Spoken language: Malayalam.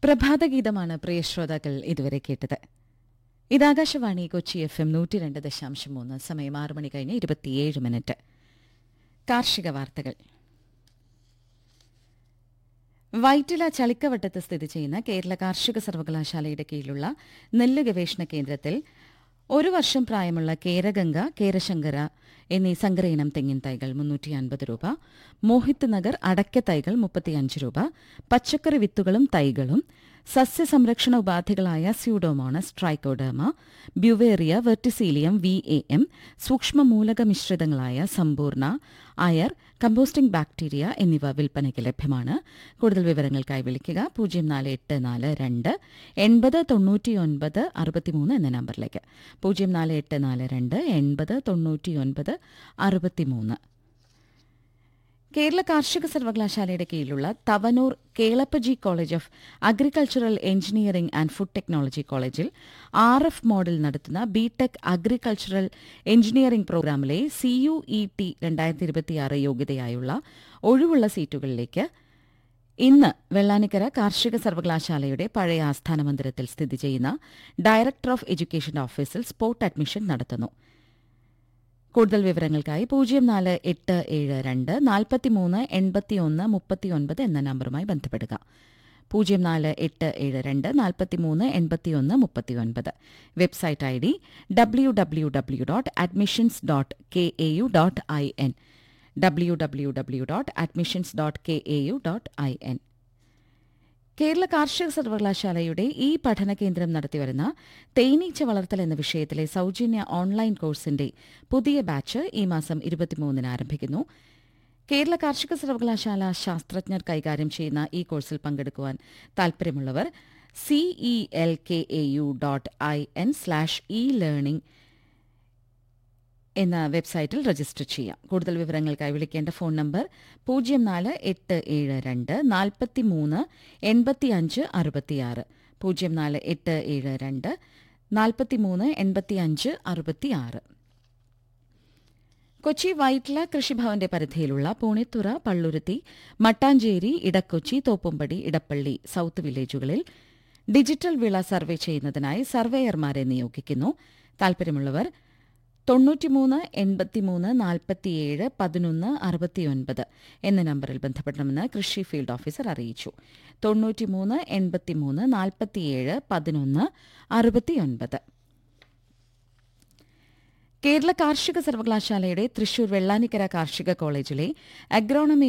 പ്രഭാതഗീതമാണ് പ്രിയ ശ്രോതാക്കൾ ഇതുവരെ കേട്ടത് ഇത് ആകാശവാണി കൊച്ചി എഫ് എം നൂറ്റി രണ്ട് ദശാംശം മൂന്ന് സമയം ആറ് മണി കഴിഞ്ഞ് ഇരുപത്തിയേഴ് മിനിറ്റ് കാർഷിക വാർത്തകൾ വൈറ്റില ചളിക്കവട്ടത്ത് സ്ഥിതി ചെയ്യുന്ന കേരള കാർഷിക സർവകലാശാലയുടെ കീഴിലുള്ള നെല്ല് ഗവേഷണ കേന്ദ്രത്തിൽ ഒരു വർഷം പ്രായമുള്ള കേരഗംഗ കേരശങ്കര എന്നീ സങ്കരയിനം തെങ്ങിൻ തൈകൾ മുന്നൂറ്റി അൻപത് രൂപ മോഹിത് നഗർ അടയ്ക്ക തൈകൾ മുപ്പത്തിയഞ്ച് രൂപ പച്ചക്കറി വിത്തുകളും തൈകളും സസ്യസംരക്ഷണ ഉപാധികളായ pseudomonas trichoderma beauveria verticillium V A M സൂക്ഷ്മമൂലക മിശ്രിതങ്ങളായ സമ്പൂർണ്ണ അയർ കമ്പോസ്റ്റിംഗ് ബാക്ടീരിയ എന്നിവ വിൽപ്പനയ്ക്ക് ലഭ്യമാണ് കൂടുതൽ വിവരങ്ങൾക്കായി വിളിക്കുക പൂജ്യം നാല് എട്ട് നാല് രണ്ട് എൺപത് തൊണ്ണൂറ്റിയൊൻപത് അറുപത്തിമൂന്ന് എന്ന നമ്പറിലേക്ക് പൂജ്യം നാല് എട്ട് നാല് രണ്ട് എൺപത് തൊണ്ണൂറ്റിയൊൻപത് അറുപത്തിമൂന്ന് കേരള കാർഷിക സർവകലാശാലയുടെ കീഴിലുള്ള Tavanur Kelappaji college of agricultural engineering and food technology കോളേജിൽ ആർ എഫ് മോഡൽ നടത്തുന്ന ബിടെക് അഗ്രികൾച്ചറൽ എഞ്ചിനീയറിംഗ് പ്രോഗ്രാമിലെ സി യു ഇ ടി രണ്ടായിരത്തി ഇരുപത്തിയാറ് യോഗ്യതയായുള്ള ഒഴിവുള്ള സീറ്റുകളിലേക്ക് ഇന്ന് വെള്ളാനിക്കര കാർഷിക സർവകലാശാലയുടെ പഴയ ആസ്ഥാന മന്ദിരത്തിൽ സ്ഥിതി ചെയ്യുന്ന ഡയറക്ടർ ഓഫ് എഡ്യൂക്കേഷൻ ഓഫീസിൽ സ്പോട്ട് അഡ്മിഷൻ നടത്തുന്നു കൂടുതൽ വിവരങ്ങൾക്കായി പൂജ്യം നാല് എട്ട് ഏഴ് രണ്ട് നാൽപ്പത്തിമൂന്ന് എൺപത്തിയൊന്ന് മുപ്പത്തിയൊൻപത് എന്ന നമ്പറുമായി ബന്ധപ്പെടുക പൂജ്യം നാല് എട്ട് ഏഴ് രണ്ട് നാൽപ്പത്തിമൂന്ന് എൺപത്തിയൊന്ന് മുപ്പത്തിയൊൻപത് website I D W W W dot admissions dot K A U dot I N W W W dot admissions dot K A U dot I N Kerala കാർഷിക സർവകലാശാലയുടെ ഈ പഠന കേന്ദ്രം നടത്തിവരുന്ന തേനീച്ച വളർത്തൽ എന്ന വിഷയത്തിലെ സൌജന്യ ഓൺലൈൻ കോഴ്സിന്റെ പുതിയ ബാച്ച് ഈ മാസം ഇരുപത്തിമൂന്നിന് ആരംഭിക്കുന്നു കേരള കാർഷിക സർവകലാശാല ശാസ്ത്രജ്ഞർ കൈകാര്യം ചെയ്യുന്ന ഈ കോഴ്സിൽ പങ്കെടുക്കുവാൻ താൽപര്യമുള്ളവർ C E L K A U dot I N slash e learning എന്ന വെബ്സൈറ്റിൽ രജിസ്റ്റർ ചെയ്യാം കൂടുതൽ വിവരങ്ങൾക്കായി വിളിക്കേണ്ട ഫോൺ നമ്പർ പൂജ്യം നാല് എട്ട് ഏഴ് രണ്ട് നാൽപ്പത്തി മൂന്ന് എൺപത്തി അഞ്ച് അറുപത്തിയാറ് പൂജ്യം നാല് എട്ട് ഏഴ് രണ്ട് നാൽപ്പത്തി മൂന്ന് എൺപത്തി അഞ്ച് അറുപത്തിയാറ് കൊച്ചി വൈറ്റ്ല കൃഷിഭവന്റെ പരിധിയിലുള്ള പൂണിത്തുറ പള്ളുരുത്തി മട്ടാഞ്ചേരി ഇടക്കൊച്ചി തോപ്പുംപടി ഇടപ്പള്ളി സൌത്ത് വില്ലേജുകളിൽ ഡിജിറ്റൽ വിള സർവേ ചെയ്യുന്നതിനായി സർവേയർമാരെ നിയോഗിക്കുന്നു താൽപര്യമുള്ളവർ തൊണ്ണൂറ്റിമൂന്ന് എൺപത്തിമൂന്ന് നാൽപ്പത്തിയേഴ് പതിനൊന്ന് അറുപത്തിയൊൻപത് എന്ന നമ്പറിൽ ബന്ധപ്പെടണമെന്ന് കൃഷി ഫീൽഡ് ഓഫീസർ അറിയിച്ചു തൊണ്ണൂറ്റിമൂന്ന് എൺപത്തിമൂന്ന് നാൽപ്പത്തിയേഴ് പതിനൊന്ന് അറുപത്തിയൊൻപത് കേരള കാർഷിക സർവകലാശാലയുടെ തൃശൂർ വെള്ളാനിക്കര കാർഷിക കോളേജിലെ അഗ്രോണമി